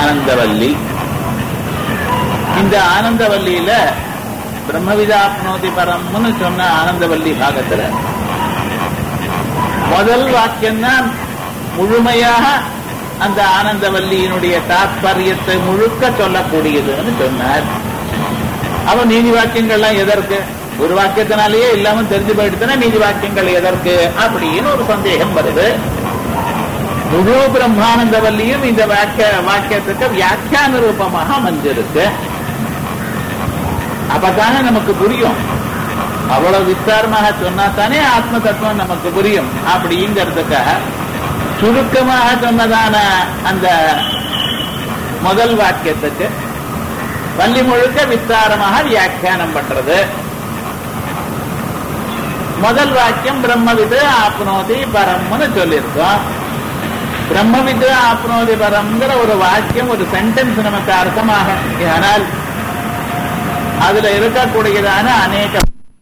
ஆனந்தவல்லி இந்த ஆனந்தவல்லியில பிரம்மவிதாப்னோதி பரம்னு சொன்ன ஆனந்தவல்லி பாகத்துல முதல் வாக்கியம்தான் முழுமையாக அந்த ஆனந்தவல்லியினுடைய தாத்பரியத்தை முழுக்க சொல்லக்கூடியதுன்னு சொன்னார் அவன் நீதி வாக்கியங்கள்லாம் எதற்கு ஒரு வாக்கியத்தினாலேயே இல்லாம தெரிஞ்சு போயிடுச்சுன்னா நீதி வாக்கியங்கள் எதற்கு அப்படின்னு ஒரு சந்தேகம் வருது முழு பிரம்மானந்தவல்லியும் இந்த வாக்கிய வாக்கியத்துக்கு வியாக்கியான ரூபமாக அமைஞ்சிருக்கு அப்பதானே நமக்கு புரியும் அவ்வளவு விஸ்தாரமாக சொன்னா தானே ஆத்ம தத்துவம் நமக்கு புரியும் அப்படிங்கிறதுக்காக சுருக்கமாக சொன்னதான அந்த முதல் வாக்கியத்துக்கு பள்ளி முழுக்க விஸ்தாரமாக வியாக்கியானம் பண்றது முதல் வாக்கியம் பிரம்மவிது ஆப்னோதி பரம்னு சொல்லியிருக்கோம் பிரம்மவிது ஆப்னோதி பரம்ங்கிற ஒரு வாக்கியம் ஒரு சென்டென்ஸ் நமக்கு அர்த்தமாக ஆனால் அதுல இருக்கக்கூடியதான அநேக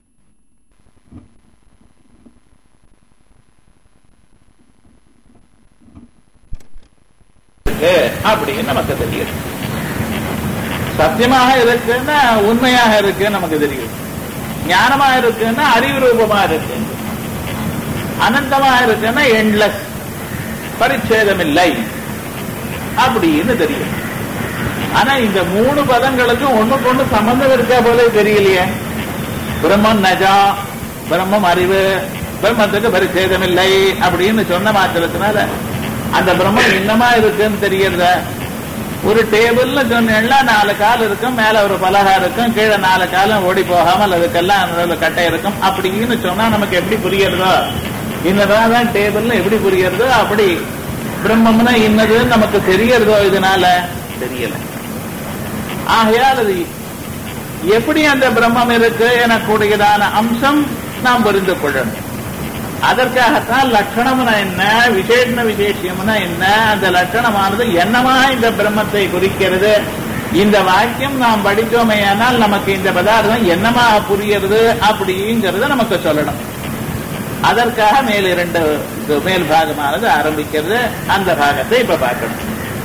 அப்படின்னு நமக்கு தெரியும் சத்தியமாக இருக்குன்னா உண்மையாக இருக்கு நமக்கு தெரியும் ஞானமா இருக்குன்னா அறிவு ரூபமா இருக்கு அனந்தமா இருக்குன்னா எண்ட்லெஸ் பரிச்சேதம் இல்லை அப்படின்னு தெரியும் ஆனா இந்த மூணு பதங்களுக்கும் ஒண்ணுக்கு ஒண்ணு சம்பந்தம் இருக்கா போல தெரியலையே பிரம்மம் நஜா பிரம்மம் அறிவு பிரம்மத்துக்கு பரிச்சேதம் இல்லை அப்படின்னு சொன்ன மாத்திரத்தினால அந்த பிரம்மம் இன்னமா இருக்குன்னு தெரியறத ஒரு டேபிள்னு சொன்னா நாலு கால் இருக்கும் மேல ஒரு பலகா இருக்கும் கீழே நாலு காலம் ஓடி போகாமல் அதுக்கெல்லாம் நடுவுல கட்டை இருக்கும் அப்படின்னு சொன்னா நமக்கு எப்படி புரியறதோ இன்னதான் டேபிள்னு எப்படி புரியறதோ அப்படி பிரம்மம்னா இன்னதுன்னு நமக்கு தெரியறதோ இதனால தெரியல ஆகையால் அது எப்படி அந்த பிரம்மம் இருக்கு எனக்கூடியதான அம்சம் நாம் புரிந்து கொள்ளணும் அதற்காகத்தான் லட்சணம்னா என்ன விசேஷண விசேஷம்னா என்ன அந்த லட்சணமானது என்னமா இந்த பிரம்மத்தை குறிக்கிறது இந்த வாக்கியம் நாம் படித்தோமே ஆனால் நமக்கு இந்த பதார்த்தம் என்னமாக புரிகிறது அப்படிங்கறத நமக்கு சொல்லணும் அதற்காக மேல் இரண்டு மேல் பாகமானது ஆரம்பிக்கிறது அந்த பாகத்தை இப்ப பார்க்கணும்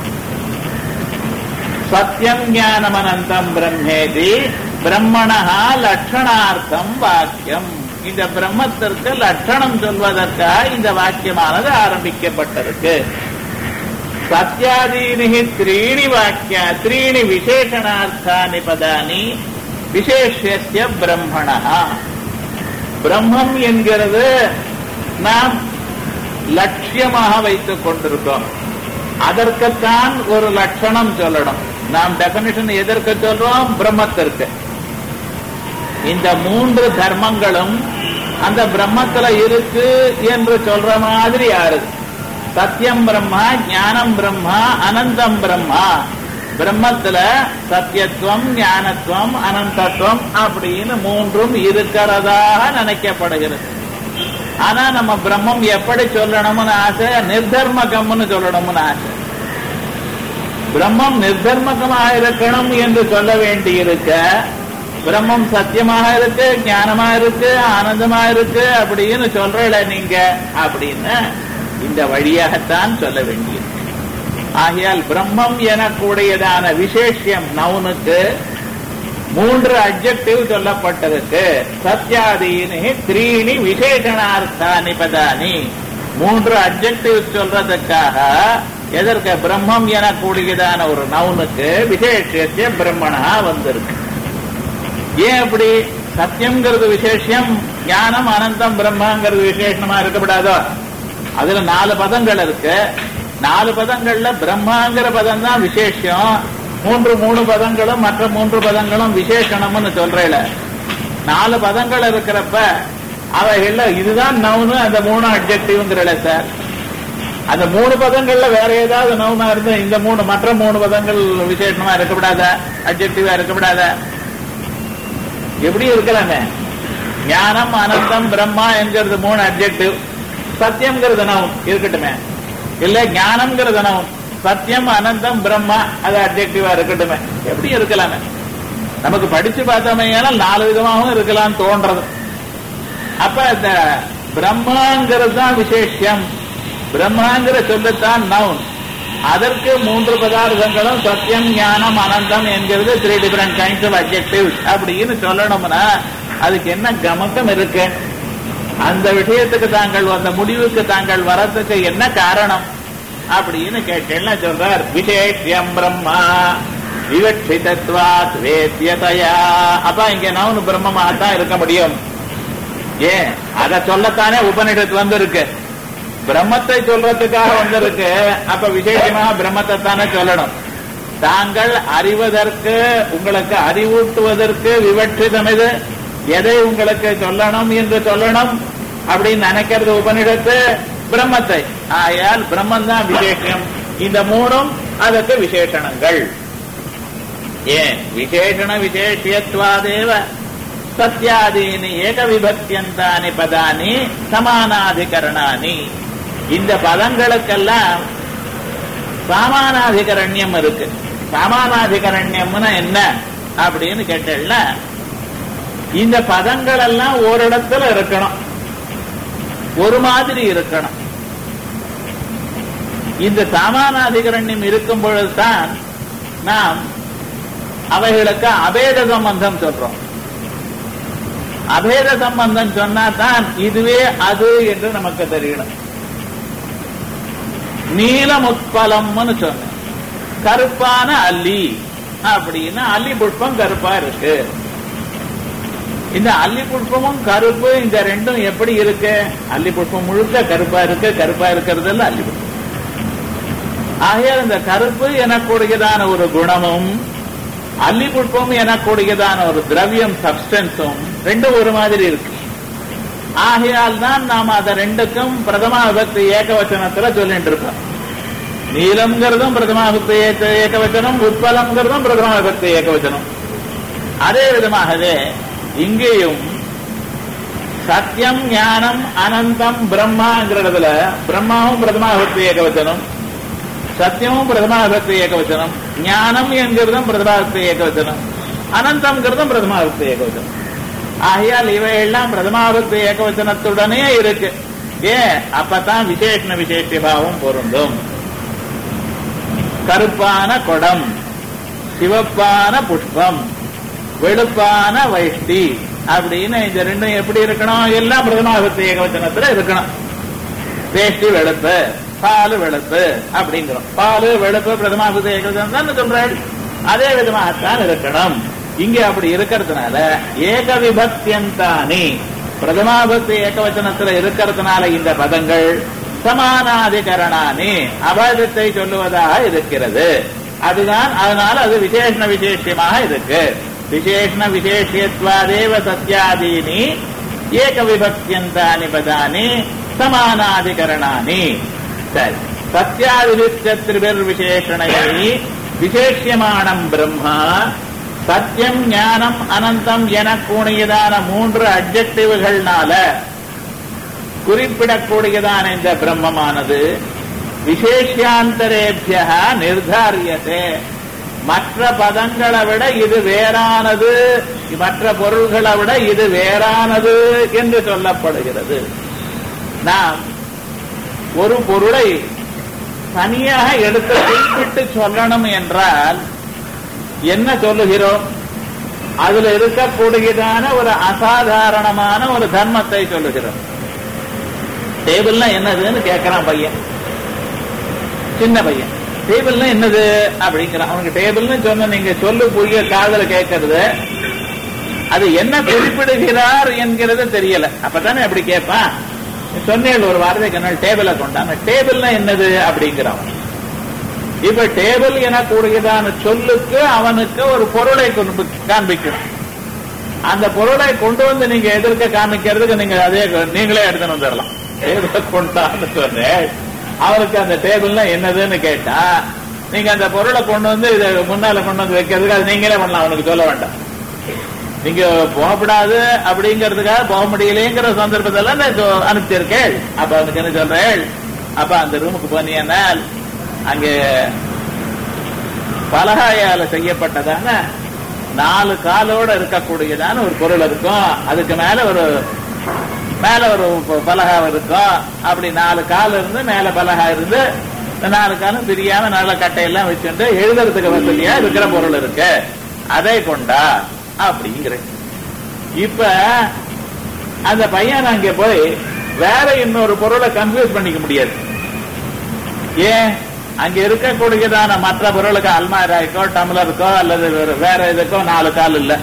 சத்தியம் ஞானமனந்தம் பிரம்மேதி பிரம்மணா லட்சணார்த்தம் வாக்கியம் இந்த பிரம்மத்திற்கு லட்சணம் சொல்வதற்காக இந்த வாக்கியமானது ஆரம்பிக்கப்பட்டிருக்கு சத்யாதீனி த்ரீணி வாக்கிய த்ரீணி விசேஷணார்த்தானி பதானி விசேஷிய பிரம்மணா பிரம்மம் என்கிறது நாம் லட்சியமாக வைத்துக் கொண்டிருக்கோம் அதற்குத்தான் ஒரு லட்சணம் சொல்லணும் நாம் டெபனிஷன் எதற்கு சொல்றோம் பிரம்மத்திற்கு இந்த மூன்று தர்மங்களும் அந்த பிரம்மத்துல இருக்கு என்று சொல்ற மாதிரி ஆறுது சத்தியம் பிரம்மா ஞானம் பிரம்மா அனந்தம் பிரம்மா பிரம்மத்துல சத்தியத்துவம் ஞானத்துவம் அனந்தத்துவம் அப்படின்னு மூன்றும் இருக்கிறதாக நினைக்கப்படுகிறது ஆனா நம்ம பிரம்மம் எப்படி சொல்லணும்னு ஆசை நிர்தர்மகம்னு சொல்லணும்னு ஆசை பிரம்மம் நிர்தர்மகமாக இருக்கணும் என்று சொல்ல வேண்டி இருக்க பிரம்மம் சத்தியமாக இருக்கு ஞானமா இருக்கு ஆனந்தமா இருக்கு அப்படின்னு சொல்றல நீங்க அப்படின்னு இந்த வழியாகத்தான் சொல்ல வேண்டியது ஆகையால் பிரம்மம் எனக்கூடியதான விசேஷம் நவுனுக்கு மூன்று அப்ஜெக்டிவ் சொல்லப்பட்டிருக்கு சத்யாதீனி த்ரீணி விசேஷணார்த்தானி பதானி மூன்று அப்ஜெக்டிவ் சொல்றதுக்காக எதற்கு பிரம்மம் எனக்கூடியதான ஒரு நவுனுக்கு விசேஷிய பிரம்மனா வந்திருக்கு ஏன் அப்படி சத்தியம்ங்கிறது விசேஷம் ஞானம் அனந்தம் பிரம்மங்கிறது விசேஷமா இருக்கக்கூடாதோ அதுல நாலு பதங்கள் இருக்கு நாலு பதங்கள்ல பிரம்மாங்கிற பதம் தான் விசேஷம் மூன்று மூணு பதங்களும் மற்ற மூன்று பதங்களும் விசேஷணம்னு சொல்றேல நாலு பதங்கள் இருக்கிறப்ப அவைகள்ல இதுதான் நவுனு அந்த மூணு அப்ஜெக்டிவ்ங்கிறல சார் அந்த மூணு பதங்கள்ல வேற ஏதாவது நவுனா இருந்தா இந்த மூணு மற்ற மூணு பதங்கள் விசேஷமா இருக்கக்கூடாதா அப்ஜெக்டிவா இருக்கக்கூடாதா எப்படி இருக்கலாமே ஞானம் அனந்தம் பிரம்மா என்கிறது மூணு அப்ஜெக்டிவ் சத்தியம்ங்கிறது நவும் இருக்கட்டுமே இல்ல ஞானம்ங்கிறது நவும் சத்தியம் அனந்தம் பிரம்மா அது அப்ஜெக்டிவா இருக்கட்டுமே எப்படி இருக்கலாமே நமக்கு படிச்சு பார்த்தோமே நாலு விதமாகவும் இருக்கலாம் தோன்றது அப்ப இந்த பிரம்மாங்கிறது தான் விசேஷம் பிரம்மாங்கிற சொல்லத்தான் நவுன் அதற்கு மூன்று பதார்த்தங்களும் சத்தியம் ஞானம் அனந்தம் என்கிறது three different kinds of objectives அப்படின்னு சொல்லணும்னா அதுக்கு என்ன கமக்கம் இருக்கு அந்த விஷயத்துக்கு தாங்கள் அந்த முடிவுக்கு தாங்கள் வரதுக்கு என்ன காரணம் அப்படின்னு கேட்டேன்னா சொல்றார் விசேஷியம் பிரம்மா விவட்சிதத்வாத் வேத்தியதையா அப்ப இங்க நான் பிரம்மமாக தான் இருக்க முடியும் ஏன் அத சொல்லத்தானே உபனிடத்து வந்திருக்கு பிரம்மத்தை சொல்றதுக்காக வந்திருக்கு அப்ப விசேஷமாக பிரம்மத்தை தானே சொல்லணும் தாங்கள் அறிவதற்கு உங்களுக்கு அறிவூட்டுவதற்கு விவட்சிதம் இது எதை உங்களுக்கு சொல்லணும் என்று சொல்லணும் அப்படின்னு நினைக்கிறது உபனிடத்து பிரம்மத்தை ஆயால் பிரம்மன் தான் விசேஷம் இந்த மூணும் அதற்கு விசேஷணங்கள் ஏன் விசேஷண விசேஷியத்வாதேவ சத்யாதீனி ஏக விபக்தியந்தானி பதானி சமானாதிகரணானி இந்த பதங்களுக்கெல்லாம் சாமானாதிகரண்யம் இருக்கு சாமானாதிகரண்யம்னா என்ன அப்படின்னு கேட்டேன்னா இந்த பதங்கள் எல்லாம் ஓரிடத்துல இருக்கணும் ஒரு மாதிரி இருக்கணும் இந்த சாமானாதிகரண்யம் இருக்கும் பொழுதுதான் நாம் அவைகளுக்கு அபேத சம்பந்தம் சொல்றோம் அபேத சம்பந்தம் சொன்னா தான் இதுவே அது என்று நமக்கு தெரியணும் நீலமுத்பலம்னு சொன்ன கருப்பான அல்லி அப்படின்னா அல்லி புஷ்பம் கருப்பா இருக்கு இந்த அல்லி புஷ்பமும் கருப்பு இந்த ரெண்டும் எப்படி இருக்கு அல்லி புஷ்பம் முழுக்க கருப்பா இருக்கு கருப்பா இருக்கிறது இல்ல அல்லி புஷ்பம் ஆகையால் இந்த கருப்பு எனக்கூடியதான ஒரு குணமும் அல்லி புஷ்பம் எனக்கூடியதான ஒரு திரவியம் சப்ஸ்டன்ஸும் ரெண்டும் ஒரு மாதிரி இருக்கு ஆகையால் தான் நாம் அதை ரெண்டுக்கும் பிரதமா விபக்தி ஏகவச்சனத்துல சொல்லிட்டு இருக்கோம் நீலம்ங்கிறதும் பிரதமா விபக்தி ஏக ஏகவச்சனம் உட்பலம்ங்கிறதும் பிரதமா விபக்தி ஏகவச்சனம் அதே விதமாகவே இங்கேயும் சத்தியம் ஞானம் அனந்தம் பிரம்மாங்கிறதுல பிரம்மாவும் பிரதமா விபக்தி ஏகவச்சனம் சத்தியமும் பிரதமாபக்தி ஏகவச்சனம் ஞானம் என்கிறதும் பிரதமாபக்தி ஏகவச்சனம் அனந்தம்ங்கிறதும் பிரதமாபக்தி ஏகவச்சனம் ஆகையால் இவையெல்லாம் பிரதமாபக்தி ஏகவச்சனத்துடனே இருக்கு ஏன் அப்பதான் விசேஷண விசேஷ பாவம் பொருந்தும் கருப்பான குடம் சிவப்பான புஷ்பம் வெளுப்பான வைஷ்டி அப்படின்னு இந்த ரெண்டும் எப்படி இருக்கணும் எல்லாம் பிரதமாபக்தி ஏகவச்சனத்துல இருக்கணும் வேஷ்டி வெளுப்பு பால் வெளுப்பு அப்படிங்கிறோம் பால் வெளுப்பு பிரதமாபுத ஏகவச்சனம் தான் சொல்றாள் அதே விதமாகத்தான் இருக்கணும் இங்க அப்படி இருக்கிறதுனால ஏக விபக்தியந்தானி பிரதமாபக்தி ஏகவச்சனத்துல இருக்கிறதுனால இந்த பதங்கள் சமானாதிகரணானி அபதத்தை சொல்லுவதாக இருக்கிறது அதுதான் அதனால அது விசேஷண விசேஷமாக இருக்கு விசேஷண விசேஷத்வாதேவ சத்யாதீனி ஏக விபக்தியந்தானி பதானி சமானாதிகரணானி சரி சத்யாதிபிர் விசேஷணை விசேஷியமானம் பிரம்மா சத்தியம் ஞானம் அனந்தம் என கூடியதான மூன்று அப்ஜெக்டிவ்கள்னால குறிப்பிடக்கூடியதான இந்த பிரம்மமானது விசேஷாந்தரேபிய நிர்தாரியதே மற்ற பதங்களை விட இது வேறானது மற்ற பொருள்களை விட இது வேறானது என்று சொல்லப்படுகிறது நாம் ஒரு பொருளை தனியாக எடுத்து குறிப்பிட்டு சொல்லணும் என்றால் என்ன சொல்லுகிறோம் அதுல இருக்கக்கூடியதான ஒரு அசாதாரணமான ஒரு தர்மத்தை சொல்லுகிறோம் டேபிள்னா என்னதுன்னு கேட்கிறான் பையன் சின்ன பையன் டேபிள்னா என்னது அப்படிங்கிறான் அவனுக்கு டேபிள்னு சொன்ன நீங்க சொல்லு புரிய காதல கேட்கறது அது என்ன குறிப்பிடுகிறார் என்கிறது தெரியல அப்பதானே அப்படி கேட்பான் சொன்னேன் ஒரு வார்த்தைக்கு என்ன டேபிளை கொண்டாங்க டேபிள்னா என்னது அப்படிங்கிறான் இப்ப டேபிள் என கூடியதான சொல்லுக்கு அவனுக்கு ஒரு பொருளை காண்பிக்கணும் அந்த பொருளை கொண்டு வந்து நீங்க எதிர்க்க காமிக்கிறதுக்கு நீங்க அதே நீங்களே எடுத்துன்னு வந்துடலாம் டேபிளை கொண்டான்னு சொன்னேன் அவருக்கு அந்த டேபிள்னா என்னதுன்னு கேட்டா நீங்க அந்த பொருளை கொண்டு வந்து இதை முன்னால கொண்டு வந்து வைக்கிறதுக்கு அது நீங்களே பண்ணலாம் அவனுக்கு சொல்ல வேண்டாம் நீங்க போகப்படாது அப்படிங்கறதுக்காக போக முடியலைங்கிற சந்தர்ப்பத்தில் அனுப்பிச்சிருக்கேள் அப்ப அவனுக்கு என்ன சொல்றேள் அப்ப அந்த ரூமுக்கு போனீங்கன்னா அங்கே பலகாயால செய்யப்பட்டதான நாலு காலோட இருக்கக்கூடியதான ஒரு பொருள் இருக்கும் அதுக்கு மேல ஒரு மேல ஒரு பலகா இருக்கும் அப்படி நாலு கால் இருந்து மேல பலகா இருந்து இந்த நாலு காலம் பிரியாம நல்ல கட்டையெல்லாம் வச்சுட்டு எழுதுறதுக்கு வசதியா இருக்கிற பொருள் இருக்கு அதை கொண்டா அப்படிங்கிற இப்ப அந்த பையன் அங்க போய் வேற இன்னொரு பொருளை கன்ஃபியூஸ் பண்ணிக்க முடியாது ஏன் அங்க இருக்கக்கூடியதான மற்ற பொருளுக்கு அல்மாராய்க்கோ டம்ளருக்கோ அல்லது வேற- வேற இதுக்கோ நாலு கால் இல்ல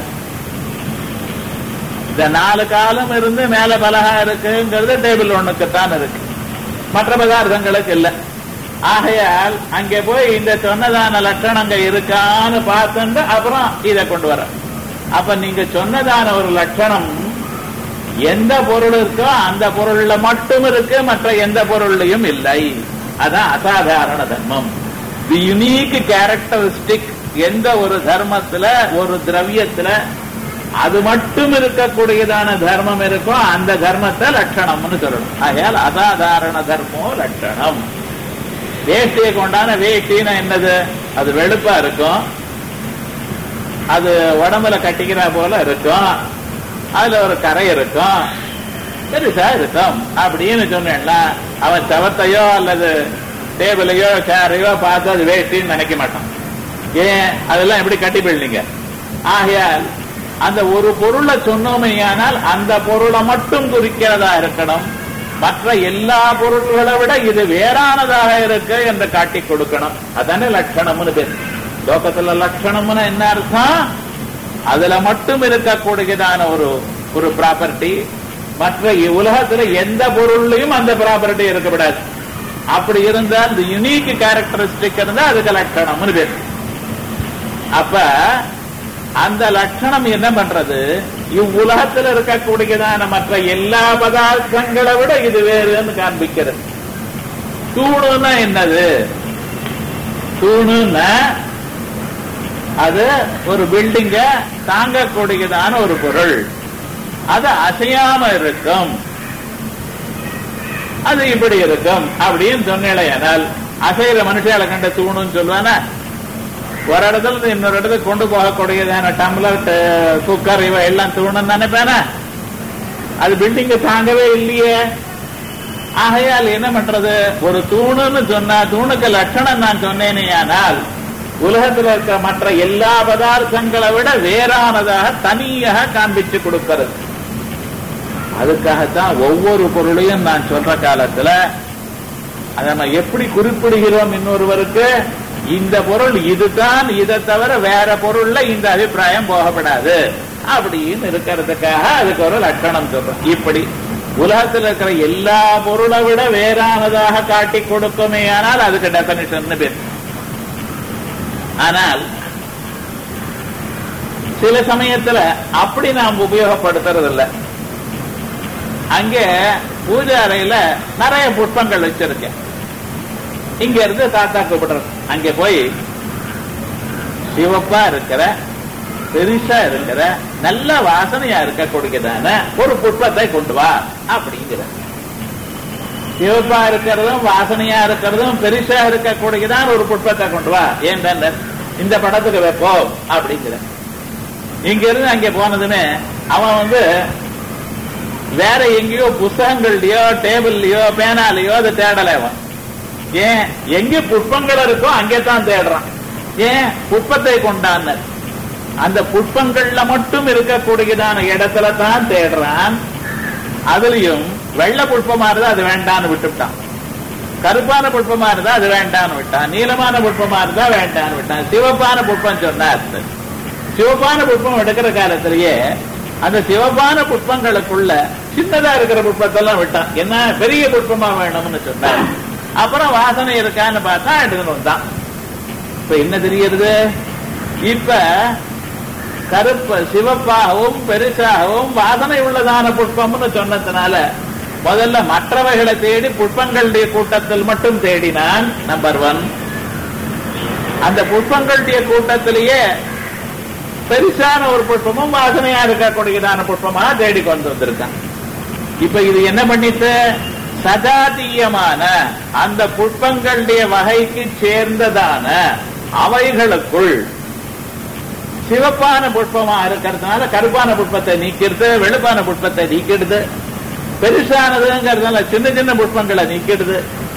இந்த நாலு காலம் இருந்து மேல பலகா இருக்குங்கிறது டேபிள் ஒண்ணுக்குத்தான் இருக்கு மற்ற பதார்த்தங்களுக்கு இல்ல ஆகையால் அங்கே போய் இந்த சொன்னதான லட்சணங்க இருக்கான்னு பார்த்துட்டு அப்புறம் இதை கொண்டு வர அப்ப நீங்க சொன்னதான ஒரு லட்சணம் எந்த பொருள் இருக்கோ அந்த பொருள்ல மட்டும் இருக்கு மற்ற எந்த பொருள்லையும் இல்லை அதான் அசாதாரண தர்மம் தி யுனீக் கேரக்டரிஸ்டிக் எந்த ஒரு தர்மத்துல ஒரு திரவியத்துல அது மட்டும் இருக்கக்கூடியதான தர்மம் இருக்கோ அந்த தர்மத்தை லட்சணம்னு சொல்லணும் ஆகையால் அசாதாரண தர்மோ லட்சணம் வேஷ்டியை கொண்டான வேஷ்டின்னா என்னது அது வெளுப்பா இருக்கும் அது உடம்புல கட்டிக்கிற போல இருக்கும் அதுல ஒரு கரை இருக்கும் பெருசா இருக்கும் அப்படின்னு சொன்னேன்ல அவன் சவத்தையோ அல்லது டேபிளையோ சேரையோ பார்த்து அது வேஷ்டின்னு நினைக்க மாட்டான் ஏன் அதெல்லாம் எப்படி கட்டி போயிடுங்க ஆகையால் அந்த ஒரு பொருளை சொன்னோமையானால் அந்த பொருளை மட்டும் குறிக்கிறதா இருக்கணும் மற்ற எல்லா பொருள்களை விட இது வேறானதாக இருக்கு என்று காட்டி கொடுக்கணும் அதானே லட்சணம்னு பேர் லோகத்துல லட்சணம்னு என்ன அர்த்தம் அதுல மட்டும் இருக்கக்கூடியதான ஒரு ஒரு ப்ராப்பர்ட்டி மற்ற உலகத்துல எந்த பொருள்லயும் அந்த ப்ராப்பர்ட்டி இருக்கக்கூடாது அப்படி இருந்தால் இந்த யுனீக் கேரக்டரிஸ்டிக் இருந்தா அதுக்கு லட்சணம்னு பேர் அப்ப அந்த லட்சணம் என்ன பண்றது இவ்வுலகத்தில் இருக்கக்கூடியதான மற்ற எல்லா பதார்த்தங்களை விட இது வேறுன்னு காண்பிக்கிறது தூணுன்னா என்னது தூணுன்னா அது ஒரு பில்டிங்க தாங்கக்கூடியதான ஒரு பொருள் அது அசையாம இருக்கும் அது இப்படி இருக்கும் அப்படின்னு சொன்னேனால் அசைகிற மனுஷால கண்ட தூணுன்னு சொல்லுவானா ஒரு இடத்துல இருந்து இன்னொரு இடத்துக்கு கொண்டு போகக்கூடியதான டம்ளர் ட- குக்கர் இவ எல்லாம் தூணுன்னு நினைப்பேனா அது பில்டிங்க தாங்கவே இல்லையே ஆகையால் என்ன பண்றது ஒரு தூணுன்னு சொன்னா தூணுக்கு லட்சணம் நான் சொன்னேனே ஆனால் உலகத்தில் இருக்க மற்ற எல்லா பதார்த்தங்களை விட வேறானதாக தனியாக காண்பிச்சு கொடுக்கிறது அதுக்காகத்தான் ஒவ்வொரு பொருளையும் நான் சொல்ற காலத்துல அதை நம்ம எப்படி குறிப்பிடுகிறோம் இன்னொருவருக்கு இந்த பொருள் இதுதான் இதை தவிர வேற பொருள்ல இந்த அபிப்பிராயம் போகப்படாது அப்படின்னு இருக்கிறதுக்காக அதுக்கு ஒரு லட்சணம் சொல்றோம் இப்படி உலகத்தில் இருக்கிற எல்லா பொருளை விட வேறானதாக காட்டி கொடுக்குமே ஆனால் அதுக்கு டெபனிஷன் பேர் ஆனால் சில சமயத்துல அப்படி நாம் உபயோகப்படுத்துறது இல்ல அங்கே பூஜை அறையில நிறைய புஷ்பங்கள் வச்சிருக்கேன் இங்க இருந்து தாத்தா கூப்பிடுறது அங்க போய் சிவப்பா இருக்கிற பெருசா இருக்கிற நல்ல வாசனையா இருக்கக்கூடியதான ஒரு புஷ்பத்தை கொண்டு வா அப்படிங்கிற சிவப்பா இருக்கிறதும் வாசனையா இருக்கிறதும் பெருசா இருக்கக்கூடியதான ஒரு புஷ்பத்தை கொண்டு வா ஏன் இந்த படத்துக்கு வைப்போம் அப்படிங்கிற இங்க இருந்து அங்க போனதுமே அவன் வந்து வேற எங்கேயோ புஸ்தகங்கள்லயோ டேபிள்லயோ பேனாலயோ அதை தேடல அவன் ஏன் எங்க புஷ்பங்கள் இருக்கோ அங்கே தான் தேடுறான் ஏன் புஷ்பத்தை கொண்டான் அந்த புஷ்பங்கள்ல மட்டும் இருக்கக்கூடியதான இடத்துல தான் தேடுறான் அதுலயும் வெள்ளை புஷ்பமா இருந்தா அது வேண்டான்னு விட்டுவிட்டான் கருப்பான புஷ்பமா இருந்தா அது வேண்டான்னு விட்டான் நீளமான புஷ்பமா இருந்தா வேண்டான்னு விட்டான் சிவப்பான புஷ்பம் சொன்னார் சிவப்பான புஷ்பம் எடுக்கிற காலத்திலேயே அந்த சிவப்பான புஷ்பங்களுக்குள்ள சின்னதா இருக்கிற புஷ்பத்தெல்லாம் விட்டான் என்ன பெரிய புஷ்பமா வேணும்னு சொன்னார் அப்புறம் வாசனை இருக்கான்னு பார்த்தா எடுத்துன்னு வந்தான் இப்ப என்ன தெரியுது இப்ப கருப்பு சிவப்பாகவும் பெருசாகவும் வாசனை உள்ளதான புஷ்பம்னு சொன்னதுனால முதல்ல மற்றவைகளை தேடி புஷ்பங்களுடைய கூட்டத்தில் மட்டும் தேடினான் நம்பர் ஒன் அந்த புஷ்பங்களுடைய கூட்டத்திலேயே பெருசான ஒரு புஷ்பமும் வாசனையா இருக்கக்கூடியதான புஷ்பமா தேடி கொண்டு வந்திருக்கான் இப்ப இது என்ன பண்ணிட்டு சதாதீயமான அந்த புஷ்பங்களுடைய வகைக்கு சேர்ந்ததான அவைகளுக்குள் சிவப்பான புஷ்பமா இருக்கிறதுனால கருப்பான புஷ்பத்தை நீக்கிறது வெளுப்பான புஷ்பத்தை நீக்கிடுது பெருசானதுங்கிறதுனால சின்ன சின்ன புஷ்பங்களை நீக்கிடுது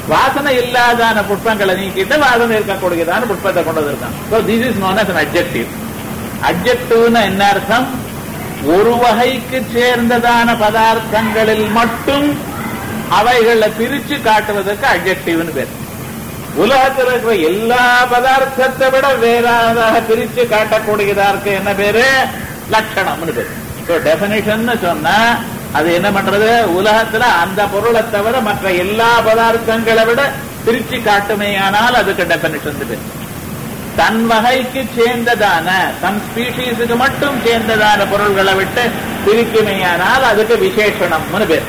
வாசனை இல்லாதான புஷ்பங்களை நீக்கிட்டு வாசனை இருக்கக்கூடியதான புஷ்பத்தை கொண்டு வந்திருக்கான் so this is known as an objective அப்ஜெக்டிவ்னு என்ன அர்த்தம் ஒரு வகைக்கு சேர்ந்ததான பதார்த்தங்களில் மட்டும் அவைகளை பிரிச்சு காட்டுவதற்கு அப்ஜெக்டிவ்னு பேர் உலகத்தில் இருக்கிற எல்லா பதார்த்தத்தை விட வேறாதாக பிரிச்சு காட்டக்கூடியதற்கு என்ன பேரு லட்சணம்னு பேரு ஸோ டெபினிஷன் சொன்னா அது என்ன பண்றது உலகத்துல அந்த பொருளை தவிர மற்ற எல்லா பதார்த்தங்களை விட பிரிச்சு காட்டுமேயானால் அதுக்கு டெபினிஷன் பேரு தன் வகைக்கு சேர்ந்ததான தன் ஸ்பீஷீஸுக்கு மட்டும் சேர்ந்ததான பொருள்களை விட்டு பிரிக்குமேயானால் அதுக்கு விசேஷணம்னு பேர்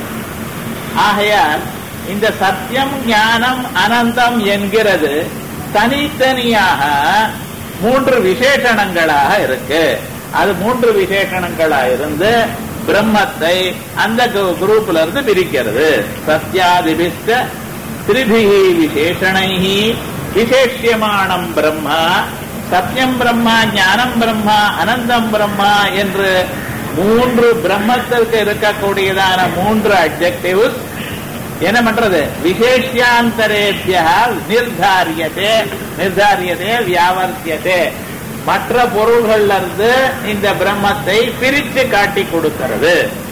ஆகையால் இந்த சத்தியம் ஞானம் அனந்தம் என்கிறது தனித்தனியாக மூன்று விசேஷணங்களாக இருக்கு அது மூன்று விசேஷணங்களா இருந்து பிரம்மத்தை அந்த குரூப்ல இருந்து பிரிக்கிறது சத்யாதிபிஷ்ட திரிபிகி விசேஷணைஹி விசேஷியமானம் பிரம்மா சத்தியம் பிரம்மா ஞானம் பிரம்மா அனந்தம் பிரம்மா என்று மூன்று பிரம்மத்திற்கு இருக்கக்கூடியதான மூன்று அப்ஜெக்டிவ்ஸ் என்ன பண்றது விசேஷாந்தரேபிய நிர்தாரியதே நிர்தாரியதே வியாவர்த்தியதே மற்ற பொருள்கள்ல இருந்து இந்த பிரம்மத்தை பிரித்து காட்டி கொடுக்கிறது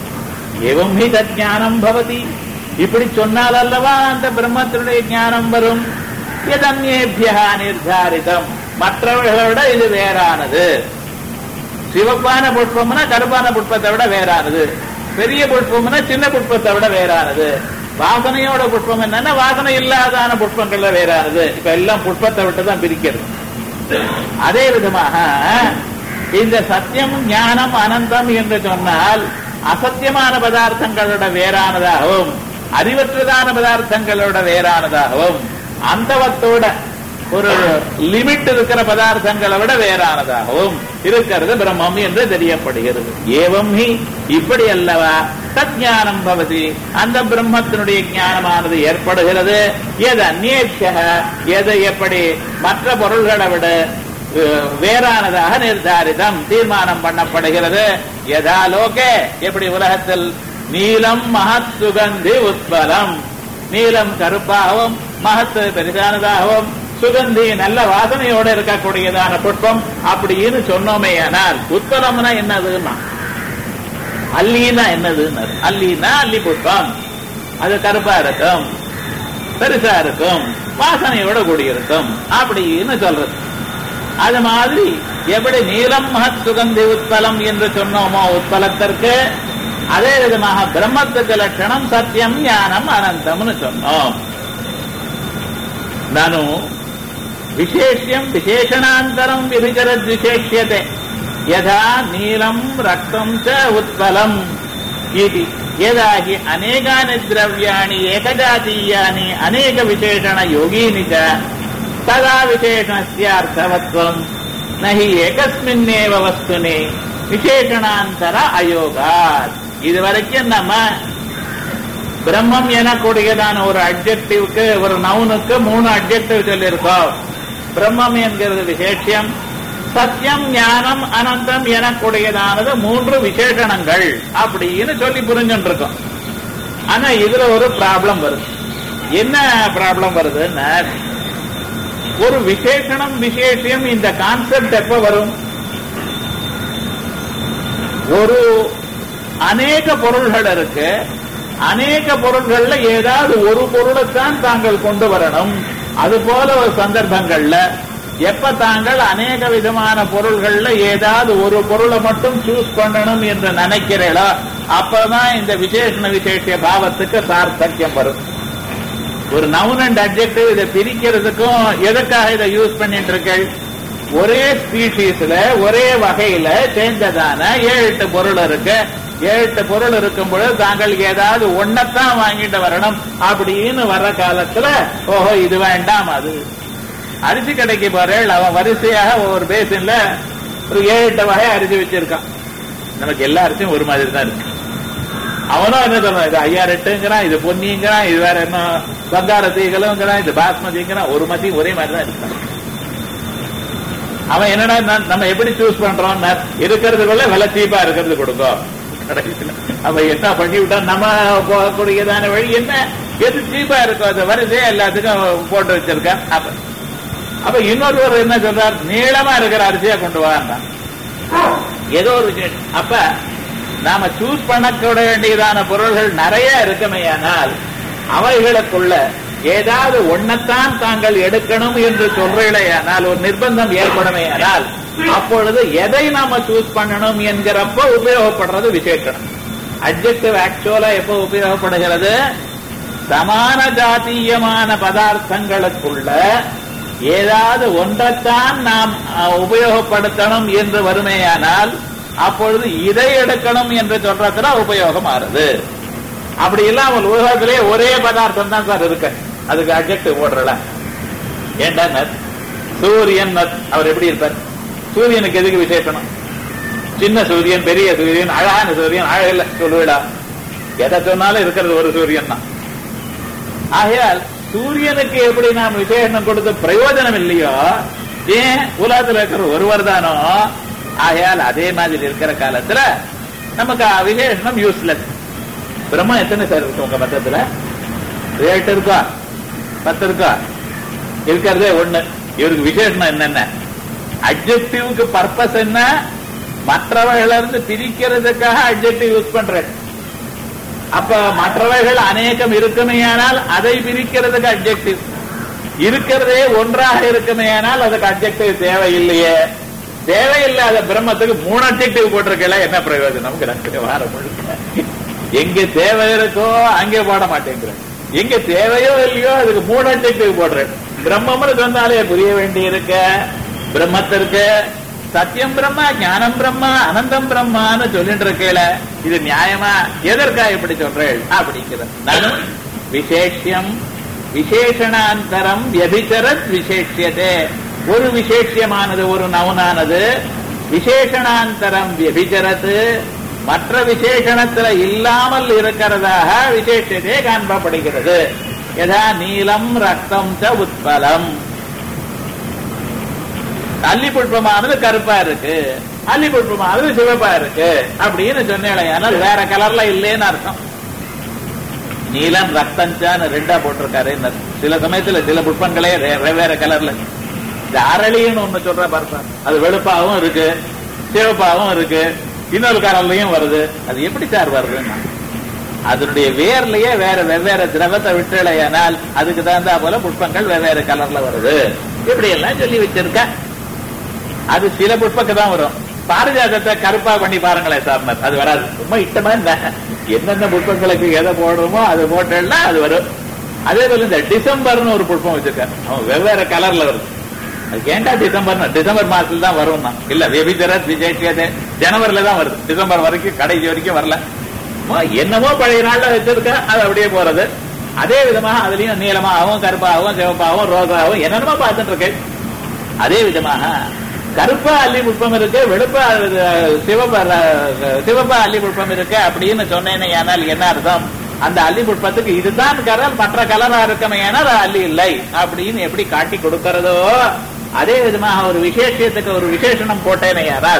எவம் ஹி ஞானம் பவதி இப்படி சொன்னால் அல்லவா அந்த பிரம்மத்தினுடைய ஞானம் வரும் எதன்யேபியா நிர்தாரிதம் மற்றவர்களை விட இது வேறானது சிவப்பான புஷ்பம்னா கருப்பான புஷ்பத்தை விட வேறானது பெரிய புஷ்பம்னா சின்ன புஷ்பத்தை விட வேறானது வாசனையோட புஷ்பம் என்னன்னா வாசனை இல்லாதான புஷ்பங்கள்ல வேறானது இப்ப எல்லாம் புஷ்பத்தை விட்டு தான் பிரிக்கிறது அதே விதமாக இந்த சத்தியம் ஞானம் அனந்தம் என்று சொன்னால் அசத்தியமான பதார்த்தங்களோட வேறானதாகவும் அறிவற்றதான பதார்த்தங்களோட வேறானதாகவும் அந்தவத்தோட ஒரு லிமிட் இருக்கிற பதார்த்தங்களை விட வேறானதாகவும் இருக்கிறது பிரம்மம் என்று தெரியப்படுகிறது ஏவம் ஹி இப்படி அல்லவா தஜானம் பவதி அந்த பிரம்மத்தினுடைய ஞானமானது ஏற்படுகிறது எது அந்நேஷ எது எப்படி மற்ற பொருள்களை விட வேறானதாக நிர்தாரிதம் தீர்மானம் பண்ணப்படுகிறது எதா லோகே எப்படி உலகத்தில் நீலம் மகத் சுகந்தி உத்பலம் நீலம் கருப்பாகவும் மகத்து பெரிதானதாகவும் சுகந்தி நல்ல வாசனையோட இருக்கக்கூடியதான புஷ்பம் அப்படின்னு சொன்னோமே ஆனால் உத்தரம்னா என்னதுன்னா அல்லினா என்னதுன்னு அல்லினா அல்லி புஷ்பம் அது கருப்பா இருக்கும் பெருசா இருக்கும் வாசனையோட கூடியிருக்கும் அப்படின்னு சொல்றது அது மாதிரி எப்படி நீலம் மகத் சுகந்தி உத்பலம் என்று சொன்னோமோ உத்பலத்திற்கு அதே விதமாக பிரம்மத்துக்கு லட்சணம் சத்தியம் ஞானம் அனந்தம்னு சொன்னோம் ನಾನು ವಿಶೇಷ್ಯಂ ವಿಶೇಷಣಾಂತರಂ ವಿಭಿಚರದ್ ವಿಶೇಷ್ಯತೆ ಯಥಾ ನೀಲಂ ರಕ್ತಂ ಚ ಉತ್ಪಲಂ ಇತಿ ಯದಾ ಹಿ ಅನೇಕಾನಿ ದ್ರವ್ಯಾಣಿ ಏಕಜಾತೀಯಾನಿ ಅನೇಕ ವಿಶೇಷಣ ಯೋಗೀನಿ ಚ ತದಾ ವಿಶೇಷಣಸ್ಯ ಅರ್ಥವತ್ವಂ ನ ಹಿ ಏಕಸ್ಮಿನ್ನೇವ ವಸ್ತುನಿ விசேஷணாந்தர அயோகாத் இதுவரைக்கும் நம்ம பிரம்மம் எனக்கூடியதான ஒரு அப்ஜெக்டிவ்க்கு ஒரு நவுனுக்கு மூணு அப்ஜெக்டிவ் சொல்லியிருக்கோம் பிரம்மம் என்கிறது விசேஷம் சத்தியம் ஞானம் அனந்தம் எனக்கூடியதானது மூன்று விசேஷணங்கள் அப்படின்னு சொல்லி புரிஞ்சுட்டு இருக்கோம் ஆனா இதுல ஒரு ப்ராப்ளம் வருது என்ன ப்ராப்ளம் வருதுன்னா ஒரு விசேஷணம் விசேஷம் இந்த கான்செப்ட் எப்ப வரும் ஒரு அநேக பொருள்கள் இருக்கு அநேக பொருள்கள்ல ஏதாவது ஒரு பொருளைத்தான் தாங்கள் கொண்டு வரணும் அது போல ஒரு சந்தர்ப்பங்கள்ல எப்ப தாங்கள் அநேக விதமான பொருள்கள்ல ஏதாவது ஒரு பொருளை மட்டும் சூஸ் பண்ணணும் என்று நினைக்கிறீங்களோ அப்பதான் இந்த விசேஷண விசேஷ பாவத்துக்கு சார்த்தக்கியம் வரும் ஒரு நவுன் அண்ட் அப்ஜெக்டிவ் இதை பிரிக்கிறதுக்கும் எதுக்காக இதை யூஸ் பண்ணிட்டு இருக்கீள் ஒரே ஸ்பீஷீஸ்ல ஒரே வகையில சேர்ந்ததான ஏழு எட்டு பொருள் இருக்கு ஏழு எட்டு பொருள் இருக்கும் பொழுது தாங்கள் ஏதாவது ஒன்னத்தான் வாங்கிட்டு வரணும் அப்படின்னு வர்ற காலத்துல ஓஹோ இது வேண்டாம் அது அரிசி கடைக்கு போறேள் அவன் வரிசையாக ஒவ்வொரு பேசின்ல ஒரு ஏழு எட்டு வகை அரிசி வச்சிருக்கான் நமக்கு எல்லா அரிசியும் ஒரு மாதிரி தான் இருக்கு அவனும் என்ன சொல்றான் இது ஐயா ரெட்டுங்கிறான் இது பொன்னிங்கிறான் இது வேற என்ன பங்கார தீகளுங்கிறான் இது பாஸ்மதிங்கிறான் ஒரு மதி ஒரே மாதிரி தான் இருக்கான் அவன் என்னடா நான் நம்ம எப்படி சூஸ் பண்றோம் இருக்கிறதுக்குள்ள விலை சீப்பா இருக்கிறது கொடுக்கும் கடைசியில் அவன் என்ன பண்ணி விட்டா நம்ம போகக்கூடியதான வழி என்ன எது சீப்பா இருக்கோ அது வரிசையா எல்லாத்துக்கும் போட்டு வச்சிருக்கேன் அப்ப அப்ப இன்னொருவர் என்ன சொல்றார் நீளமா இருக்கிற அரிசியா கொண்டு வாங்க ஏதோ ஒரு விஷயம் அப்ப நாம சூஸ் பண்ணக்கூட வேண்டியதான பொருள்கள் நிறைய இருக்குமேயானால் அவைகளுக்குள்ள ஏதாவது ஒன்னத்தான் தாங்கள் எடுக்கணும் என்று சொல்றீங்களேயானால் ஒரு நிர்பந்தம் ஏற்படுமேயானால் அப்பொழுது எதை நாம சூஸ் பண்ணணும் என்கிறப்ப உபயோகப்படுறது விசேஷனம் அப்ஜெக்டிவ் ஆக்சுவலா எப்போ உபயோகப்படுகிறது சமான ஜாத்தீயமான பதார்த்தங்களுக்குள்ள ஏதாவது ஒன்றைத்தான் நாம் அஹ், உபயோகப்படுத்தணும் என்று வருமேயானால் அப்பொழுது இதை எடுக்கணும் என்று சொல்றதுல உபயோகம் ஆறுது அப்படி இல்லாமல் உலகத்திலே ஒரே பதார்த்தம் தான் சார் இருக்கு அதுக்கு அப்ஜெக்டிவ் போடுறல ஏண்டா நத் சூரியன் நத் அவர் எப்படி இருப்பார் சூரியனுக்கு எதுக்கு விசேஷனம் சின்ன சூரியன் பெரிய சூரியன் அழகான சூரியன் அழகில்ல சொல்லுவிடா எதை சொன்னாலும் இருக்கிறது ஒரு சூரியன் தான் ஆகையால் சூரியனுக்கு எப்படி நாம் விசேஷனம் கொடுத்த பிரயோஜனம் இல்லையோ ஏன் உலகத்துல இருக்கிற ஒருவர் தானோ ஆகையால் அதே மாதிரி இருக்கிற காலத்துல நமக்கு ஆ விசேஷனம் யூஸ்லெஸ் பிரம்மம் எத்தனை சார் இருக்கு உங்க மத்தத்துல ரேட் இருக்கா பத்து இருக்கா இருக்கிறதே ஒண்ணு இவருக்கு விசேஷனம் என்னென்ன அப்ஜெக்டிவ்க்கு பர்பஸ் என்ன மற்றவர்கள இருந்து பிரிக்கிறதுக்காக அப்ஜெக்டிவ் யூஸ் பண்றேன் அப்ப மற்றவைகள் அநேகம் இருக்குமேயானால் அதை பிரிக்கிறதுக்கு அப்ஜெக்டிவ் இருக்கிறதே ஒன்றாக இருக்குமேயானால் அதுக்கு அப்ஜெக்டிவ் தேவையில்லையே தேவையில்லாத பிரம்மத்துக்கு மூணு அப்ஜெக்டிவ் போட்டிருக்கல என்ன பிரயோஜனம் கிடக்கு வாரம் முழுக்க எங்க தேவை இருக்கோ அங்கே போட மாட்டேங்கிறேன் எங்க தேவையோ இல்லையோ அதுக்கு மூணு அப்ஜெக்டிவ் போடுறேன் பிரம்மம்னு சொன்னாலே புரிய வேண்டி இருக்க பிரம்மத்திற்கு சத்தியம் பிரம்மா ஞானம் பிரம்மா அனந்தம் பிரம்மான்னு சொல்லிட்டு இருக்கேல இது நியாயமா எதற்கா இப்படி சொல்றேன் அப்படிங்கிற நானும் விசேஷம் விசேஷணாந்தரம் வியபிச்சரத் விசேஷியதே ஒரு விசேஷமானது ஒரு நவுனானது விசேஷணாந்தரம் வியபிச்சரத்து மற்ற விசேஷணத்துல இல்லாமல் இருக்கிறதாக விசேஷத்தே காண்பப்படுகிறது யதா நீலம் ரத்தம் ச உத்பலம் அல்லி புஷ்பமானது கருப்பா இருக்கு அல்லி புஷ்பமானது சிவப்பா இருக்கு அப்படின்னு சொன்னேன் வேற கலர்ல இல்லேன்னு அர்த்தம் நீலம் ரத்தஞ்சான்னு ரெண்டா போட்டிருக்காரு இந்த சில சமயத்துல சில புஷ்பங்களே வே- வெவ்வேறு கலர்ல இந்த அரளின்னு ஒண்ணு சொல்ற பார்த்தா அது வெளுப்பாவும் இருக்கு சிவப்பாவும் இருக்கு இன்னொரு கலர்லயும் வருது அது எப்படி சார் வருதுன்னா அதனுடைய வேர்லயே வேற வெவ்வேறு திரவத்தை விட்டுலையானால் அதுக்கு தகுந்தா போல புஷ்பங்கள் வெவ்வேறு கலர்ல வருது இப்படி எல்லாம் சொல்லி வச்சிருக்க அது சில புஷ்பக்கு தான் வரும் பாரிஜாதத்தை கருப்பா பண்ணி பாருங்களேன் சார் அது வராது ரொம்ப இஷ்டமா இருந்தா என்னென்ன புஷ்பங்களுக்கு எதை போடுறோமோ அது போட்டேன்னா அது வரும் அதே போல இந்த டிசம்பர்னு ஒரு புஷ்பம் வச்சிருக்காரு அவன் வெவ்வேறு கலர்ல வருது அதுக்கு ஏன்டா டிசம்பர் டிசம்பர் மாசத்துல தான் வரும் இல்ல வெபிதரத் விஜய்கேதே ஜனவரில தான் வருது டிசம்பர் வரைக்கும் கடைசி வரைக்கும் வரல அம்மா, என்னமோ பழைய நாள்ல வச்சிருக்க அது அப்படியே போறது அதே விதமாக அதுலயும் நீளமாகவும் கருப்பாகவும் சிவப்பாகவும் ரோசாவும் என்னென்னமோ பார்த்துட்டு இருக்கேன் அதே விதமாக கருப்பா அல்லி புஷ்பம் இருக்கு வெளுப்பா அஹ், சிவப்பா அஹ், சிவப்பா அல்லி புஷ்பம் இருக்கு அப்படின்னு சொன்னேனே ஆனால் என்ன அர்த்தம் அந்த அல்லி புஷ்பத்துக்கு இதுதான் கலர் மற்ற கலரா இருக்கமே ஆனால் அல்லி இல்லை அப்படின்னு எப்படி காட்டி கொடுக்கிறதோ அதே விதமாக ஒரு விசேஷத்துக்கு ஒரு விசேஷணம் போட்டேனே ஆனால்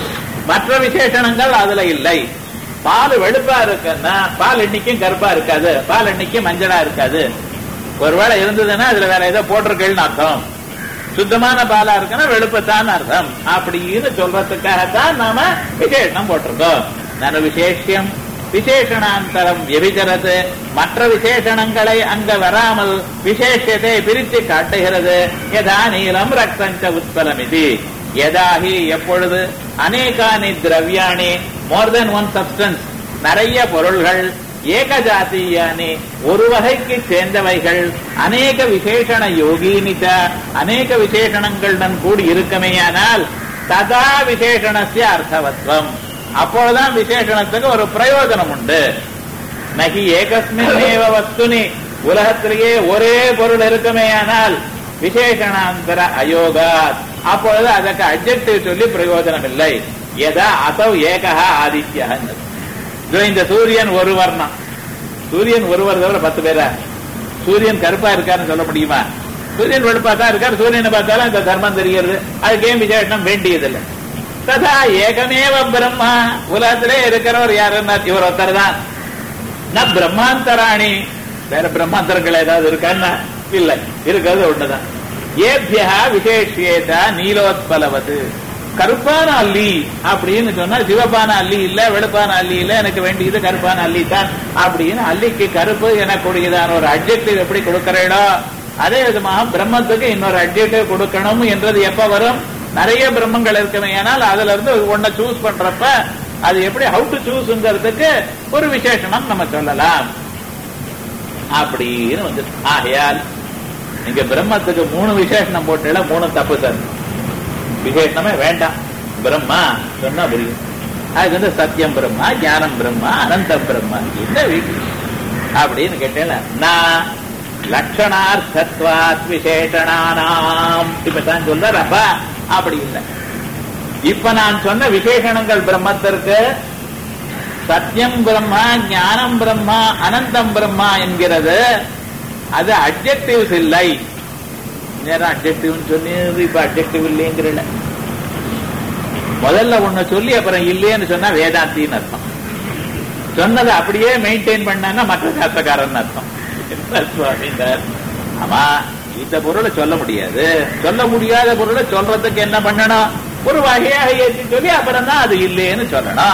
மற்ற விசேஷணங்கள் அதுல இல்லை பால் வெளுப்பா இருக்குன்னா பால் எண்ணிக்கும் கருப்பா இருக்காது பால் எண்ணிக்கும் மஞ்சளா இருக்காது ஒருவேளை இருந்ததுன்னா அதுல வேற ஏதோ போட்டிருக்கேன்னு அர்த்தம் சுத்தமான பாலா இருக்குன்னா வெளுப்பத்தான் அர்த்தம் அப்படின்னு சொல்றதுக்காகத்தான் நாம விசேஷனம் போட்டிருக்கோம் நான் விசேஷம் விசேஷணாந்தரம் எபிச்சரது மற்ற விசேஷணங்களை அங்க வராமல் விசேஷத்தை பிரித்து காட்டுகிறது யதா நீலம் ரக்தஞ்ச உத்பலம் இது யதாகி எப்பொழுது அநேகானி திரவியாணி மோர் தென் ஒன் சப்ஸ்டன்ஸ் நிறைய பொருள்கள் ஏகஜாத்தியானி ஒரு வகைக்கு சேர்ந்தவைகள் அநேக விசேஷண யோகினித அநேக விசேஷணங்களுடன் கூடி இருக்குமேயானால் ததா விசேஷணஸ்ய அர்த்தவத்வம் அப்பொழுதுதான் விசேஷணத்துக்கு ஒரு பிரயோஜனம் உண்டு நகி ஏகஸ்மின் ஏவ வஸ்துனி உலகத்திலேயே ஒரே பொருள் இருக்குமேயானால் விசேஷணாந்தர அயோகாத் அப்பொழுது அதற்கு அப்ஜெக்டிவ் சொல்லி பிரயோஜனம் இல்லை எதா அசௌ ஏகா ஆதித்யா இதோ இந்த சூரியன் ஒரு வர்ணம் சூரியன் ஒருவர் தவிர பத்து பேரா சூரியன் கருப்பா இருக்காருன்னு சொல்ல முடியுமா சூரியன் வெளுப்பா தான் இருக்காரு சூரியனை பார்த்தாலும் இந்த தர்மம் தெரிகிறது அதுக்கு ஏன் விசேஷம் வேண்டியதில்லை ததா ஏகமேவ பிரம்மா உலகத்திலே இருக்கிறவர் யாருன்னா இவர் ஒருத்தர் தான் ந பிரம்மாந்தராணி வேற பிரம்மாந்தரங்கள் ஏதாவது இருக்கான்னா இல்ல இருக்கிறது ஒண்ணுதான் ஏபியா விசேஷியேதா நீலோத்பலவது கருப்பான அல்லி அப்படின்னு சொன்னா சிவப்பான அல்லி இல்ல வெளுப்பான அல்லி இல்ல எனக்கு வேண்டியது கருப்பான அல்லி தான் அப்படின்னு அல்லிக்கு கருப்பு எனக்கூடியதான ஒரு அப்ஜெக்டிவ் எப்படி கொடுக்கிறீடோ அதே விதமாக பிரம்மத்துக்கு இன்னொரு அப்ஜெக்டிவ் கொடுக்கணும் என்றது எப்ப வரும் நிறைய பிரம்மங்கள் இருக்குமே ஆனால் அதுல இருந்து ஒன்ன சூஸ் பண்றப்ப அது எப்படி ஹவு டு சூஸ்ங்கிறதுக்கு ஒரு விசேஷனம் நம்ம சொல்லலாம் அப்படின்னு வந்து ஆகையால் நீங்க பிரம்மத்துக்கு மூணு விசேஷனம் போட்டுல மூணு தப்பு சார் விசேஷனமே வேண்டாம் பிரம்மா சொன்னா புரியும் அதுக்கு வந்து சத்தியம் பிரம்மா ஞானம் பிரம்மா அனந்தம் பிரம்மா என்ன வீட்டு அப்படின்னு கேட்டேன் நான் லட்சணார்த்தத்வாத் விசேஷனானாம் இப்ப தான் சொல்றப்பா அப்படி இல்லை இப்ப நான் சொன்ன விசேஷணங்கள் பிரம்மத்திற்கு சத்தியம் பிரம்மா ஞானம் பிரம்மா அனந்தம் பிரம்மா என்கிறது அது அப்ஜெக்டிவ்ஸ் இல்லை நேரம் அப்ஜெக்டிவ் சொன்னது இப்ப அப்ஜெக்டிவ் இல்லைங்கிறல முதல்ல ஒண்ணு சொல்லி அப்புறம் இல்லையேன்னு சொன்னா வேதாந்தின்னு அர்த்தம் சொன்னதை அப்படியே மெயின்டைன் பண்ணா மற்ற சாஸ்திரக்காரன் அர்த்தம் என்ன சுவாமிந்தார் ஆமா இந்த பொருளை சொல்ல முடியாது சொல்ல முடியாத பொருளை சொல்றதுக்கு என்ன பண்ணணும் ஒரு வகையாக ஏற்றி சொல்லி அப்புறம் தான் அது இல்லைன்னு சொல்லணும்